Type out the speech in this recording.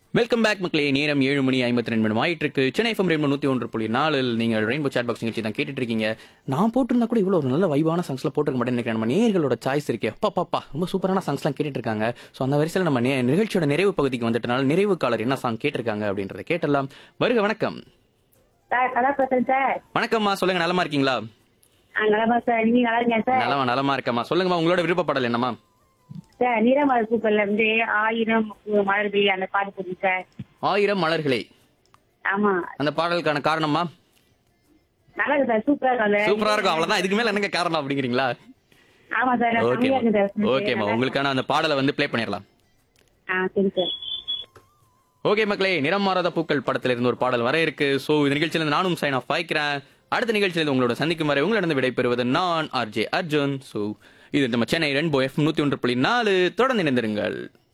welcome back மக்களே நேரம் ஏழு மணி ஐம்பத்தி ரெண்டு மணி ஆயிட்டு இருக்கு சென்னை எஃப்எம் ரெண்டு நூத்தி ஒன்று புள்ளி நாலில் நீங்கள் ரெயின்போ சாட் பாக்ஸ் நிகழ்ச்சி தான் கேட்டுட்டு இருக்கீங்க நான் போட்டிருந்தா கூட இவ்வளவு ஒரு நல்ல வைபான சாங்ஸ்லாம் போட்டிருக்க மாட்டேன் நினைக்கிறேன் நம்ம நேர்களோட சாய்ஸ் இருக்கே அப்பா பாப்பா ரொம்ப சூப்பரான சாங்ஸ்லாம் கேட்டுட்டு இருக்காங்க ஸோ அந்த வரிசையில் நம்ம நே- நிகழ்ச்சியோட நிறைவு பகுதிக்கு வந்துட்டனால நிறைவு காலர் என்ன சாங் கேட்டிருக்காங்க அப்படின்றத கேட்டலாம் வருக வணக்கம் சார் கலாபுரத்தன் சார் வணக்கம்மா சொல்லுங்க நலமா இருக்கீங்களா ஆ நலமா சார் நீங்க நல்லா இருக்கீங்க சார் நலமா நலமா இருக்கம்மா சொல்லுங்கம்மா உங்களோட விருப்பப்படல் என்னம்மா சார் நீரமலர் பூக்கள்ல இருந்து ஆயிரம் மலர்பி அந்த பாட்டு போடுங்க சார் ஆயிரம் மலர்களே ஆமா அந்த பாடலுக்கான காரணமா நல்லா இருக்கு சார் சூப்பரா இருக்கும் அந்த சூப்பரா இருக்கும் அவ்வளவுதான் இதுக்கு மேல என்னங்க காரணம் அப்படிங்கிறீங்களா ஆமா சார் நான் செம்மையா ஓகேம்மா இருக்கு சார் ஓகேம்மா உங்களுக்கான அந்த பாடலை வந்து ப்ளே பண்ணிடலாம் ஆ சரி சார் ஓகே மக்களே நிறம் மாறாத பூக்கள் படத்துல இருந்து ஒரு பாடல் வர இருக்கு சோ இந்த நிகழ்ச்சியில இருந்து நானும் சைன் ஆஃப் ஆயிக்கிறேன் அடுத்த நிகழ்ச்சியில உங்களோட சந்திக்கும் வரை உங்களிடம் விடைபெறுவது நான் ஆர்ஜே அர்ஜுன் சோ இது நம்ம சென்னை ரென்போ எஃப் நூத்தி ஒன்று புள்ளி நாலு தொடர்ந்து இணைந்திருங்கள்